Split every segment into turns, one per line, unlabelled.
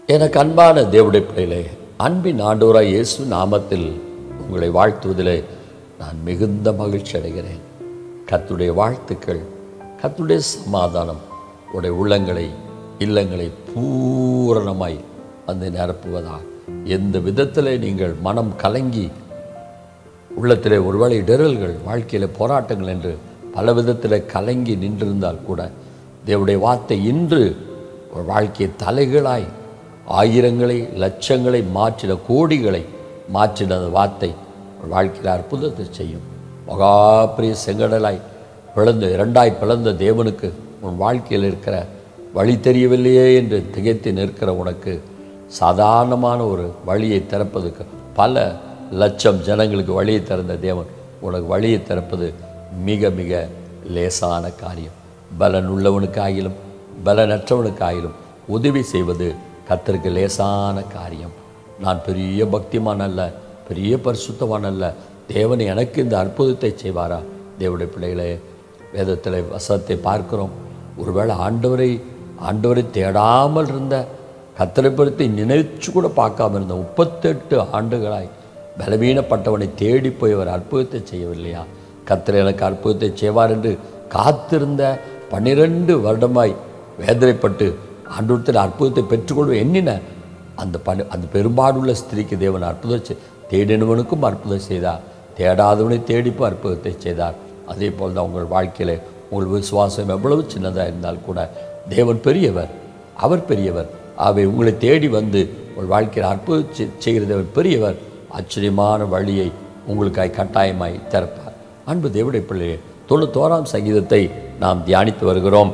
எனக்கு அன்பான தேவடைய பிள்ளைகளே அன்பின் ஆண்டவராய் இயேசு நாமத்தில் உங்களை வாழ்த்துவதிலே நான் மிகுந்த மகிழ்ச்சி அடைகிறேன் கர்த்தருடைய வாழ்த்துக்கள் கர்த்தருடைய சமாதானம் உடைய உள்ளங்களை இல்லங்களை பூரணமாய் வந்து நிரப்புவதா எந்த விதத்திலே நீங்கள் மனம் கலங்கி உள்ளத்திலே ஒருவேளை இடரல்கள் வாழ்க்கையிலே போராட்டங்கள் என்று பல விதத்தில் கலங்கி நின்றிருந்தால் கூட தேவனுடைய வார்த்தை இன்று ஒரு வாழ்க்கையை தலைகளாய் ஆயிரங்களை லட்சங்களை மாற்றின கோடிகளை மாற்றின அந்த வார்த்தை ஒரு வாழ்க்கையில் அற்புதத்தை செய்யும் மகாபிரிய செங்கடலாய் பிளந்து இரண்டாய் பிளந்த தேவனுக்கு உன் வாழ்க்கையில் இருக்கிற வழி தெரியவில்லையே என்று திகைத்து நிற்கிற உனக்கு சாதாரணமான ஒரு வழியை திறப்பதுக்கு பல லட்சம் ஜனங்களுக்கு வழியை திறந்த தேவன் உனக்கு வழியை திறப்பது மிக மிக லேசான காரியம் பலன் உள்ளவனுக்காகிலும் பலனற்றவனுக்காகிலும் உதவி செய்வது கர்த்தருக்கு லேசான காரியம் நான் பெரிய பக்திமான் அல்ல பெரிய பரிசுத்தவான் அல்ல தேவன் எனக்கு இந்த அற்புதத்தை செய்வாரா தேவனுடைய பிள்ளைகளே வேதத்தில் வசனத்தை பார்க்கிறோம் ஒருவேளை ஆண்டவரை ஆண்டவரை தேடாமல் இருந்த கத்தரைப்படுத்தி நினைச்சு கூட பார்க்காம இருந்த முப்பத்தெட்டு ஆண்டுகளாய் பலவீனப்பட்டவனை தேடி போய் அவர் அற்புதத்தை செய்யவில்லையா கத்தர் எனக்கு அற்புதத்தை செய்வார் என்று காத்திருந்த பன்னிரண்டு வருடமாய் வேதனைப்பட்டு ஆண்டவரத்தில் அற்புதத்தை பெற்றுக்கொள்வோம் எண்ணின அந்த பணி அந்த பெரும்பாடுள்ள ஸ்திரீக்கு தேவன் அற்புதம் செய் தேடினவனுக்கும் அற்புதம் செய்தார் தேடாதவனை தேடிப்பு அற்புதத்தை செய்தார் அதே போல் தான் உங்கள் வாழ்க்கையில் உங்கள் விசுவாசம் எவ்வளவு சின்னதாக இருந்தால் கூட தேவன் பெரியவர் அவர் பெரியவர் அவை உங்களை தேடி வந்து உங்கள் வாழ்க்கையில் அற்புதம் செய்- செய்கிற தேவன் பெரியவர் ஆச்சரியமான வழியை உங்களுக்காய் கட்டாயமாய் திறப்பார் அன்பு தேவடைய பிள்ளையே தொண்ணூத்தோராம் சங்கீதத்தை நாம் தியானித்து வருகிறோம்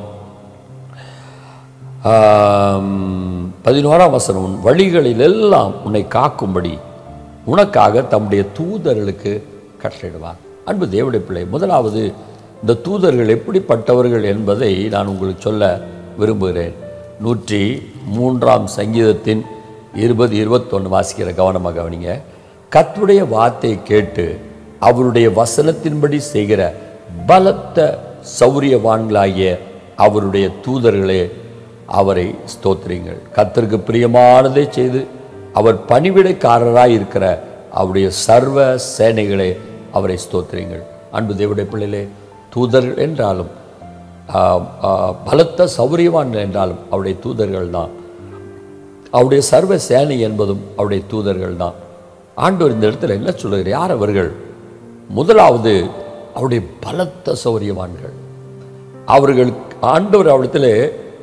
ஆம், பதினோராம் வசனம் உன் வழிகளிலெல்லாம் உன்னை காக்கும்படி உனக்காக தம்முடைய தூதர்களுக்கு கட்டளையிடுவார் அன்பு தேவடைய பிள்ளை முதலாவது இந்த தூதர்கள் எப்படிப்பட்டவர்கள் என்பதை நான் உங்களுக்கு சொல்ல விரும்புகிறேன் நூற்றி மூன்றாம் சங்கீதத்தின் இருபது இருபத்தொன்று வாசிக்கிற கவனமாக கவனிங்க கர்த்தருடைய வார்த்தையை கேட்டு அவருடைய வசனத்தின்படி செய்கிற பலத்த சௌரியவான்களாகிய அவருடைய தூதர்களே அவரை ஸ்தோத்திரிங்கள் கர்த்தருக்கு பிரியமானதை செய்து அவர் பணிவிடைக்காரராய் இருக்கிற அவருடைய சர்வ சேனைகளே அவரை ஸ்தோத்திரிங்கள் அன்பு தேவடைய பிள்ளைகளே தூதர்கள் என்றாலும் ஆ, ஆ, பலத்த சௌரியவான்கள் என்றாலும் அவருடைய தூதர்கள் தான் அவருடைய சர்வ சேனை என்பதும் அவருடைய தூதர்கள் தான் ஆண்டவர் இந்த இடத்துல என்ன சொல்லுகிறார் யார் அவர்கள் முதலாவது அவருடைய பலத்த சௌரியவான்கள் அவர்கள் ஆண்டவர் அவரிடத்தில்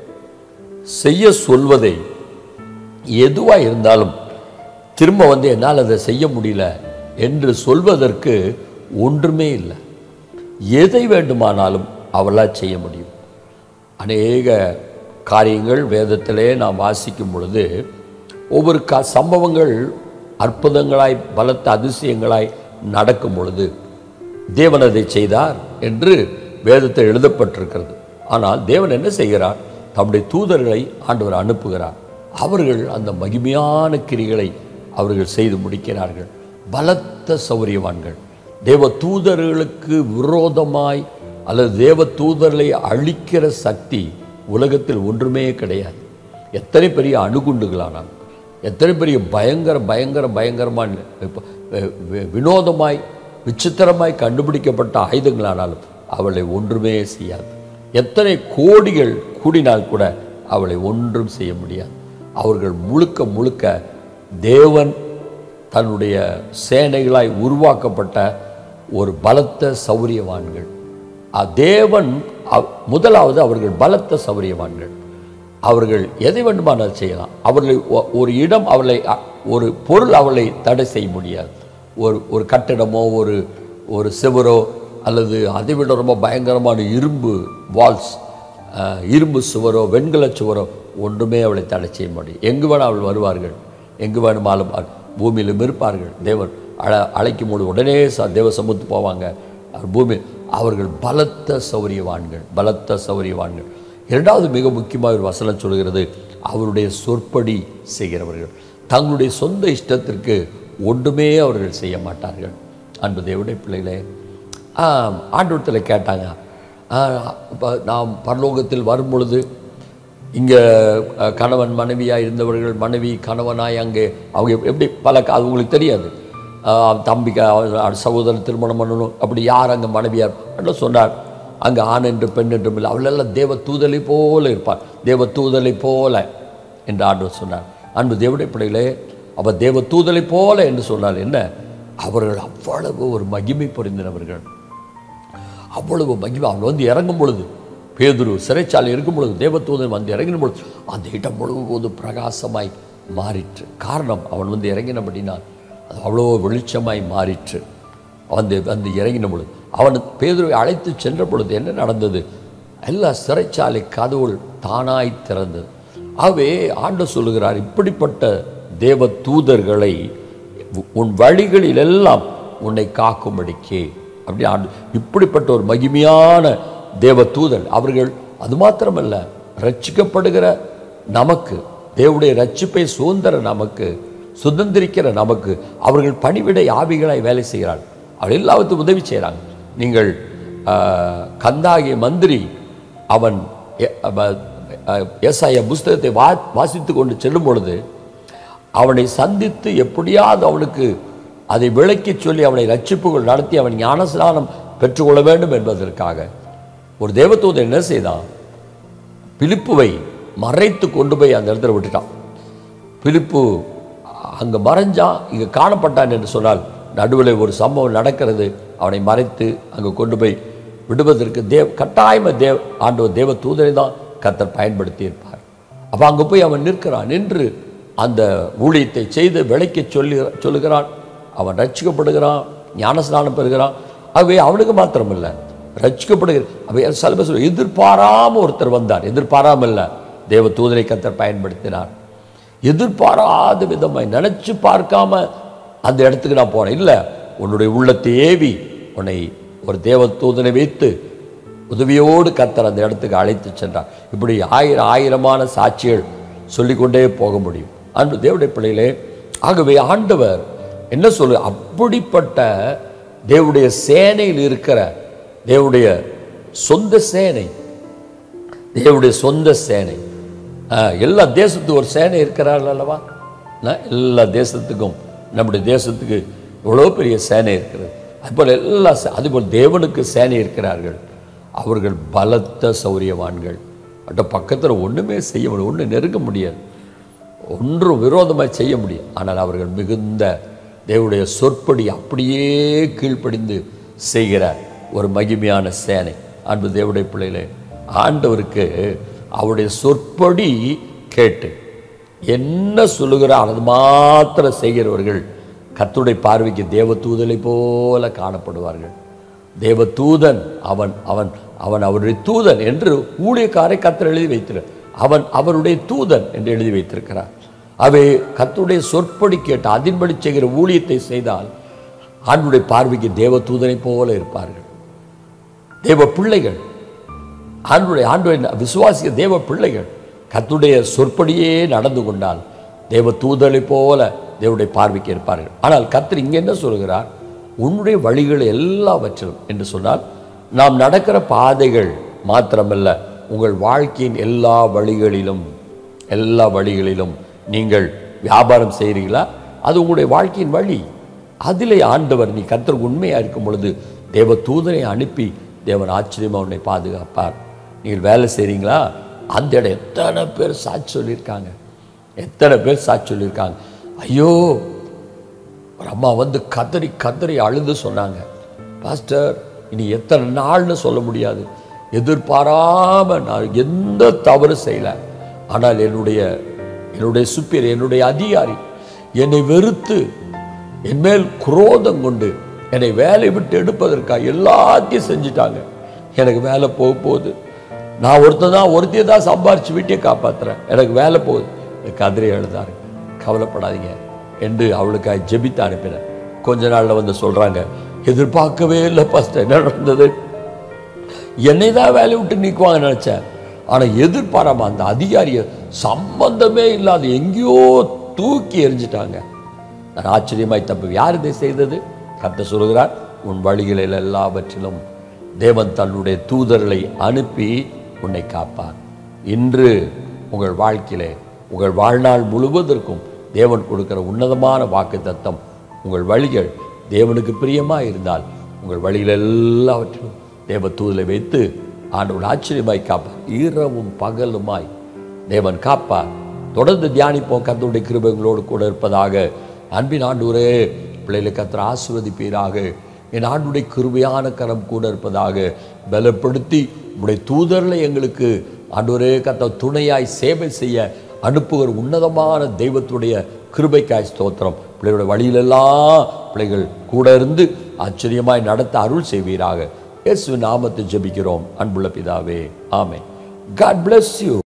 செய்ய சொல்வதை எதுவாக இருந்தாலும் திரும்ப வந்து என்னால் அதை செய்ய முடியல என்று சொல்வதற்கு ஒன்றுமே இல்லை எதை வேண்டுமானாலும் அவளால் செய்ய முடியும் அநேக காரியங்கள் வேதத்திலே நாம் வாசிக்கும் பொழுது ஒவ்வொரு க சம்பவங்கள் அற்புதங்களாய் பலத்த அதிசயங்களாய் நடக்கும் பொழுது தேவன் அதை செய்தார் என்று வேதத்தில் எழுதப்பட்டிருக்கிறது ஆனால் தேவன் என்ன செய்கிறார் தம்முடைய தூதர்களை ஆண்டவர் அனுப்புகிறார் அவர்கள் அந்த மகிமையான கிரிகளை அவர்கள் செய்து முடிக்கிறார்கள் பலத்த சௌரியவான்கள் தேவ தூதர்களுக்கு விரோதமாய் அல்லது தேவ தூதர்களை அழிக்கிற சக்தி உலகத்தில் ஒன்றுமே கிடையாது எத்தனை பெரிய அணுகுண்டுகளானாலும் எத்தனை பெரிய பயங்கர பயங்கர பயங்கரமான இப்ப, வி- வி- வினோதமாய் விசித்திரமாய் கண்டுபிடிக்கப்பட்ட ஆயுதங்களானாலும் அவளை ஒன்றுமே செய்யாது எத்தனை கோடிகள் கூடினால் கூட அவளை ஒன்றும் செய்ய முடியாது அவர்கள் முழுக்க முழுக்க தேவன் தன்னுடைய சேனைகளாய் உருவாக்கப்பட்ட ஒரு பலத்த சௌரியவான்கள் அ- தேவன் அவ்- முதலாவது அவர்கள் பலத்த சௌரியவான்கள் அவர்கள் எதை வேண்டுமானால் செய்யலாம் அவர்களை ஒ- ஒரு இடம் அவளை அ- ஒரு பொருள் அவளை தடை செய்ய முடியாது ஒரு ஒரு கட்டிடமோ ஒரு ஒரு சுவரோ அல்லது அதை விட ரொம்ப பயங்கரமான இரும்பு வால்ஸ் இரும்பு சுவரோ வெண்கல சுவரோ ஒன்றுமே அவளை தடை செய்ய முடியும் எங்கு வேணால் அவள் வருவார்கள் எங்கு வேணுமாலும் அ- பூமியிலும் இருப்பார்கள் தேவன் அழ அழைக்கும் போது உடனே ச தேவ சமுத்து போவாங்க அவர் பூமி அவர்கள் பலத்த சௌரியவான்கள் பலத்த சௌரியவான்கள் இரண்டாவது மிக முக்கியமாக ஒரு வசனம் சொல்கிறது அவருடைய சொற்படி செய்கிறவர்கள் தங்களுடைய சொந்த இஷ்டத்திற்கு ஒன்றுமே அவர்கள் செய்ய மாட்டார்கள் அன்பு தேவனுடைய பிள்ளைகளே ஆம், ஆண்டவரத்தில் கேட்டாங்க ஆ, இப்ப நாம் பரலோகத்தில் வரும் பொழுது இங்கே கணவன் மனைவியாக இருந்தவர்கள் மனைவி கணவனாய் அங்கே அவங்க எப்~ எப்படி பல க- அது உங்களுக்கு தெரியாது அஹ் தம்பிக்கு அவ- சகோதரன் திருமணம் பண்ணணும் அப்படி யார் அங்கே மனைவியார் என்று சொன்னார் அங்கே ஆண் என்று பெண் என்றும் இல்லை அவளெல்லாம் தேவ தூதலை போல இருப்பார் தேவ தூதலை போல என்று ஆண்டவர் சொன்னார் அன்பு தேவடைய பிள்ளைகளே அவர் தேவ தூதலை போல என்று சொன்னால் என்ன அவர்கள் அவ்வளவு ஒரு மகிமை பொருந்தினவர்கள் அவ்வளவு மகிமை அவன் வந்து இறங்கும் பொழுது பேதுரு சிறைச்சாலை இருக்கும் பொழுது தேவதூதன் வந்து இறங்கின பொழுது அந்த இடம் முழுவதும் பிரகாசமாய் மாறிற்று காரணம் அவன் வந்து இறங்கினபடினால் அது அவ்வளோ வெளிச்சமாய் மாறிற்று வந்து வந்து இறங்கின பொழுது அவன் பேதுருவை அழைத்து சென்ற பொழுது என்ன நடந்தது எல்லா சிறைச்சாலை கதவுகள் தானாய் திறந்தது ஆகவே ஆண்டு சொல்லுகிறார் இப்படிப்பட்ட தேவ தூதர்களை உன் வழிகளில் எல்லாம் உன்னை காக்கும்படிக்கே அப்படி ஆண்டு இப்படிப்பட்ட ஒரு மகிமையான தேவ தூதர் அவர்கள் அது மாத்திரமல்ல ரட்சிக்கப்படுகிற நமக்கு தேவனுடைய ரட்சிப்பை சுதந்திர நமக்கு சுதந்திரிக்கிற நமக்கு அவர்கள் பணிவிடை ஆவிகளாய் வேலை செய்கிறார்கள் அவர்கள் எல்லாத்துக்கும் உதவி செய்கிறாங்க நீங்கள் ஆஹ், கந்தாகிய மந்திரி அவன் எ- அவ- அஹ், ஏசாயா புஸ்தகத்தை வா வாசித்து கொண்டு செல்லும் பொழுது அவனை சந்தித்து எப்படியாவது அவனுக்கு அதை விளக்கிச் சொல்லி அவனை ரட்சிப்புகள் நடத்தி அவன் ஞானஸ்நானம் பெற்றுக்கொள்ள வேண்டும் என்பதற்காக ஒரு தேவதூதன் என்ன செய்தான் பிலிப்புவை மறைத்து கொண்டு போய் அந்த இடத்துல விட்டுட்டான் பிலிப்பு அங்கே மறைஞ்சான் இங்கே காணப்பட்டான் என்று சொன்னால் நடுவில் ஒரு சம்பவம் நடக்கிறது அவனை மறைத்து அங்கே கொண்டு போய் விடுவதற்கு தேவ் கட்டாயமாக தேவ் ஆண்டவர் தேவ தூதரை தான் கத்தர் பயன்படுத்தி இருப்பார் அப்போ அங்கே போய் அவன் நிற்கிறான் நின்று அந்த ஊழியத்தை செய்து விளைக்க சொல்லி சொல்லுகிறான் அவன் ரட்சிக்கப்படுகிறான் ஞானஸ்நானம் பெறுகிறான் ஆகவே அவனுக்கு மாத்திரமில்லை ரட்சிக்கப்படுகிற அவை சில பேர் சொல்ல எதிர்பாராம ஒருத்தர் வந்தார் எதிர்பாராமல் இல்லை தேவ தூதரை கத்தர் பயன்படுத்தினார் எதிர்பாராத விதமாய் நினைச்சு பார்க்காம அந்த இடத்துக்கு நான் போனேன் இல்லை உன்னுடைய உள்ளத்தை ஏவி உன்னை ஒரு தேவ தூதனை வைத்து உதவியோடு கத்தர் அந்த இடத்துக்கு அழைத்து சென்றார் இப்படி ஆயிரம் ஆயிரமான சாட்சிகள் சொல்லிக்கொண்டே போக முடியும் அன்பு தேவனுடைய பிள்ளைகளே ஆகவே ஆண்டவர் என்ன சொல்லு அப்படிப்பட்ட தேவனுடைய சேனையில் இருக்கிற தேவனுடைய சொந்த சேனை தேவனுடைய சொந்த சேனை ஆ, எல்லா தேசத்துக்கும் ஒரு சேனை இருக்கிறார்கள் அல்லவா ஆ, எல்லா தேசத்துக்கும் நம்முடைய தேசத்துக்கு இவ்வளோ பெரிய சேனை இருக்கிறது அதுபோல் எல்லா சே- அதுபோல் தேவனுக்கு சேனை இருக்கிறார்கள் அவர்கள் பலத்த சௌரியவான்கள் அட்ட பக்கத்தில் ஒன்றுமே செய்ய முடியும் ஒன்றும் நெருங்க முடியாது ஒன்றும் விரோதமாக செய்ய முடியும் ஆனால் அவர்கள் மிகுந்த தேவனுடைய சொற்படி அப்படியே கீழ்ப்படிந்து செய்கிற ஒரு மகிமையான சேனை அன்பு தேவனுடைய பிள்ளைகளே ஆண்டவருக்கு அவருடைய சொற்படி கேட்டு என்ன சொல்லுகிறார் அது மாத்திரம் செய்கிறவர்கள் கர்த்தருடைய பார்வைக்கு தேவ தூதலை போல காணப்படுவார்கள் தேவ தூதன் அவன் அவன் அவன் அவருடைய தூதன் என்று ஊழியக்காரை கத்தர் எழுதி வைத்திருக்கிறார் அவன் அவருடைய தூதன் என்று எழுதி வைத்திருக்கிறார் அவை கர்த்தருடைய சொற்படி கேட்டு அதின்படி செய்கிற ஊழியத்தை செய்தால் ஆண்டுடைய பார்வைக்கு தேவ தூதனை போல இருப்பார்கள் தேவ பிள்ளைகள் ஆண்டுடைய ஆண்டுடைய விசுவாசிய தேவ பிள்ளைகள் கர்த்தருடைய சொற்படியே நடந்து கொண்டால் தேவ தூதலை போல தேவனுடைய பார்வைக்கு இருப்பார்கள் ஆனால் கர்த்தர் இங்கே என்ன சொல்கிறார் உன்னுடைய வழிகள் எல்லாவற்றிலும் என்று சொன்னால் நாம் நடக்கிற பாதைகள் மாத்திரமல்ல உங்கள் வாழ்க்கையின் எல்லா வழிகளிலும் எல்லா வழிகளிலும் நீங்கள் வியாபாரம் செய்கிறீங்களா அது உங்களுடைய வாழ்க்கையின் வழி அதிலே ஆண்டவர் நீ கர்த்தருக்கு உண்மையாக இருக்கும் பொழுது தேவ தூதனை அனுப்பி தேவன் ஆச்சரியமாக உன்னை பாதுகாப்பார் நீங்கள் வேலை செய்கிறீங்களா அந்த இடம் எத்தனை பேர் சாட்சி சொல்லியிருக்காங்க எத்தனை பேர் சாட்சி சொல்லியிருக்காங்க ஐயோ ஒரு அம்மா வந்து கதறி கதறி அழுது சொன்னாங்க பாஸ்டர் இனி எத்தனை நாள்னு சொல்ல முடியாது எதிர்பாராம நான் எந்த தவறு செய்யல ஆனால் என்னுடைய என்னுடைய சுப்பீர் என்னுடைய அதிகாரி என்னை வெறுத்து என் மேல் குரோதம் கொண்டு என்னை வேலை விட்டு எடுப்பதற்காக எல்லாத்தையும் செஞ்சிட்டாங்க எனக்கு வேலை போக போகுது நான் ஒருத்தன் தான் ஒருத்தையை தான் சம்பாரிச்சு வீட்டையே காப்பாத்துறேன் எனக்கு வேலை போகுது கதிரை எழுதாரு கவலைப்படாதீங்க என்று அவளுக்காக ஜெபித்து அனுப்பினேன் கொஞ்ச நாள்ல வந்து சொல்றாங்க எதிர்பார்க்கவே இல்லை ஃபஸ்ட் என்ன நடந்தது என்னை தான் வேலையை விட்டு நீக்குவாங்க நினச்சேன் ஆனால் எதிர்பாராம அந்த அதிகாரியை சம்பந்தமே இல்லாத எங்கேயோ தூக்கி எறிஞ்சிட்டாங்க நான் ஆச்சரியமாய் தப்பு யார் இதை செய்தது கத்த சொல்கிறார் உன் வழிகளில் எல்லாவற்றிலும் தேவன் தன்னுடைய தூதர்களை அனுப்பி உன்னை காப்பார் இன்று உங்கள் வாழ்க்கையிலே உங்கள் வாழ்நாள் முழுவதற்கும் தேவன் கொடுக்கிற உன்னதமான வாக்கு தத்தம் உங்கள் வழிகள் தேவனுக்கு பிரியமாக இருந்தால் உங்கள் வழிகள் எல்லாவற்றிலும் தேவ தூதலை வைத்து ஆண்டவர் ஆச்சரியமாய் காப்பார் இரவும் பகலுமாய் தேவன் காப்பார் தொடர்ந்து தியானிப்போம் கர்த்தருடைய கிருபைகளோடு கூட இருப்பதாக அன்பின் ஆண்டவரே பிள்ளைகளை கத்திர ஆசிர்வதிப்பீராக என் ஆண்டுடைய கிருபையான கரம் கூட இருப்பதாக பலப்படுத்தி உடைய தூதர்களை எங்களுக்கு ஆண்டவரே கத்த துணையாய் சேவை செய்ய அனுப்புகிற உன்னதமான தெய்வத்துடைய கிருபைக்காய் ஸ்தோத்திரம் பிள்ளைகளுடைய வழியிலெல்லாம் பிள்ளைகள் கூட இருந்து ஆச்சரியமாய் நடத்த அருள் செய்வீராக இயேசுவின் நாமத்தை ஜெபிக்கிறோம் அன்புள்ள பிதாவே ஆமென் காட் bless யூ